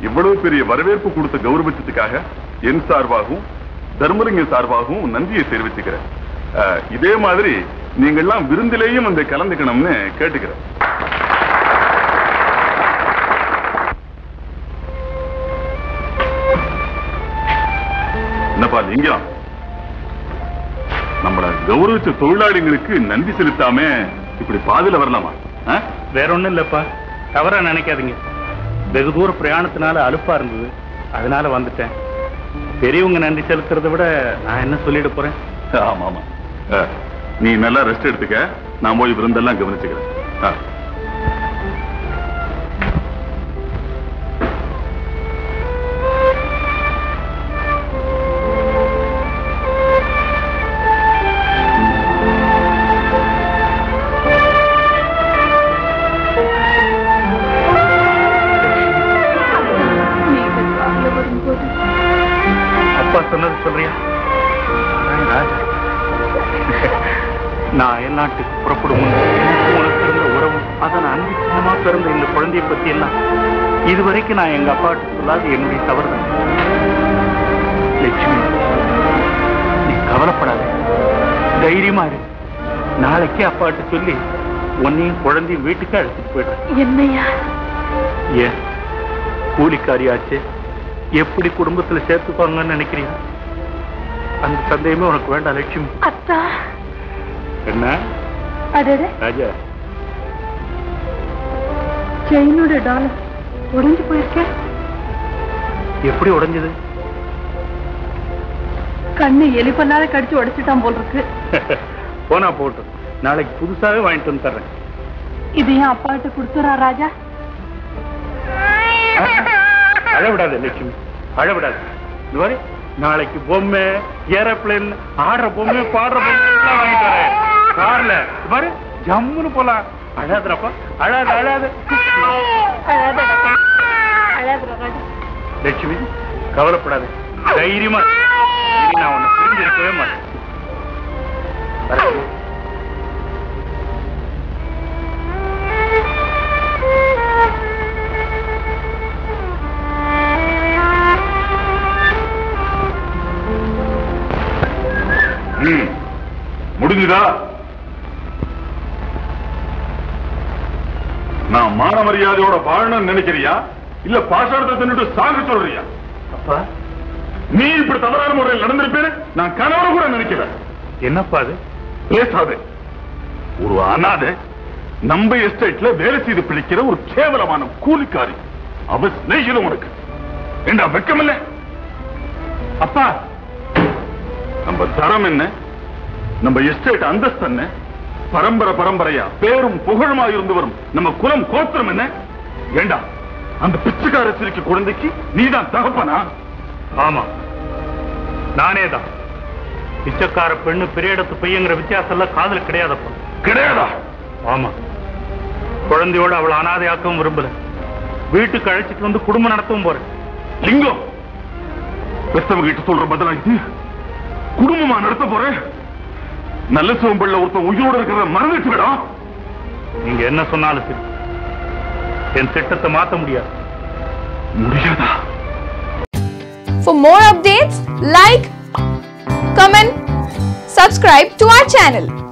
இவ்வளவு பெரிய வரவேற்பு கொடுத்த கௌரவிச்சதுக்காக என் சார்பாகவும் தர்மலிங்க சார்பாகவும் நன்றியை தெரிவிச்சுக்கிறேன் அஹ், இதே மாதிரி நீங்கள்லாம் விருந்திலேயும் வந்து கலந்துக்கணும்னு கேட்டுக்கிறேன் என்னப்பா லிங்கம் நம்மள கௌரவிச்ச தொழிலாளிகளுக்கு நன்றி செலுத்தாம இப்படி பாதியில வரலாமா ஆ? வேற ஒண்ணும் இல்லப்பா தவறா நினைக்காதீங்க வெகு தூர பிரயாணத்தினால அலுப்பா இருந்தது அதனால வந்துட்டேன் பெரியவங்க நன்றி செலுத்துறதை விட நான் என்ன சொல்லிட போறேன் ஆமா ஆமா ஆ, நீ நல்லா ரெஸ்ட் எடுத்துக்க நான் போய் விருந்தெல்லாம் கவனிச்சுக்கிறேன் ஆ. நீங்கள் கார்ல வரும்போது அப்பா சொன்னது சொல்றியா நான் ராஜா. நான் அயல்நாட்டுக்கு புறப்படும் முன் எனக்கு உனக்கு இருந்த உறவும் அதன் அன்பு சின்னமா பிறந்த இந்த குழந்தையை பத்தி எல்லாம் இதுவரைக்கும் நான் எங்க அப்பாட்ட சொல்லாது என்னுடைய தவறுதான் லட்சுமி நீ கவலைப்படாத தைரியமா இரு நாளைக்கே அப்பாட்ட சொல்லி உன்னையும் குழந்தையும் வீட்டுக்கு அழைச்சிட்டு போயிடுறேன் என்னையா ஏன் கூலிக்காரியாச்சே எப்படி குடும்பத்துல சேர்த்துப்பாங்கன்னு நினைக்கிறீங்க அந்த சந்தேகமே உனக்கு வேண்டாம் லட்சுமி அத்தா என்ன அடடே ராஜா செயினோட டாலர் உடைஞ்சு போயிருக்கேன் எப்படி உடைஞ்சது கண்ணு எலி பண்ணாத கடிச்சு உடைச்சிட்டான் போல் இருக்கு போனா போட்டும் நாளைக்கு புதுசாவே வாங்கிட்டு வந்து தர்றேன் இது ஏன் அப்பாட்ட கொடுத்துறா ராஜா அழவிடாத லட்சுமி அழவிடாத இந்த மாதிரி நாளைக்கு பொம்மை ஏரோப்ளேன் ஆடுற பொம்மை பாடுற பொம்மை எல்லாம் வாங்கிட்டு வரேன் கார்ல இந்த மாதிரி ஜம்முன்னு போலாம் அழாதுறப்பா அழாத அழாத லட்சுமி கவலைப்படாத தைரியமா இரு. இனி நான் உன்னை பிரிஞ்சிருக்கவே மாட்டேன் வரேன். ம். முடிஞ்சுதா நான் மான மரியாதையோட வாழணும்னு நினைக்கிறியா இல்ல பாஷாணத்தை தின்னுட்டு சாக சொல்றியா அப்பா நீ இப்படி தவறான முறையில் நடந்திருப்பேன்னு நான் கனவு கூட நினைக்கல என்னப்பா அது பேசாதே ஒரு அனாதை நம்ம எஸ்டேட்ல வேலை செய்து பிழைக்கிற ஒரு கேவலமான கூலிக்காரி அவ சிநேகிதம் உனக்கு என்ன வெக்கம் இல்ல அப்பா நம்ம தரம் என்ன நம்ம எஸ்டேட் அந்தஸ்து என்ன பரம்பரை பரம்பரையா பேரும் புகழுமா இருந்து வரும் நம்ம குலம் கோத்திரம் என்ன ஏண்டா அந்த பிச்சைக்கார சிரிக்க குழந்தைக்கு நீதான் தகப்பனா ஆமா நானே தான் பிச்சைக்கார பெண்ணு பெரிய இடத்து பையங்கிற வித்தியாசம் எல்லாம் காதல கிடையாதப்பா கிடையாதா ஆமா குழந்தையோட அவளை அனாதையாக்கவும் விரும்பல வீட்டுக்கு அழைச்சிட்டு வந்து குடும்பம் நடத்தவும் போறேன் லிங்கம் பெத்தவங்க கிட்ட சொல்ற பதிலா இது குடும்பமா நடத்த போறேன் நல்ல சிவம்பிள்ள ஒருத்தன் உயிரோட இருக்கிறத மறந்துட்டு விடா நீங்க என்ன சொன்னாலும் சரி என் திட்டத்தை மாத்த முடியாது முடியாதா For more updates, like, comment, subscribe to our channel.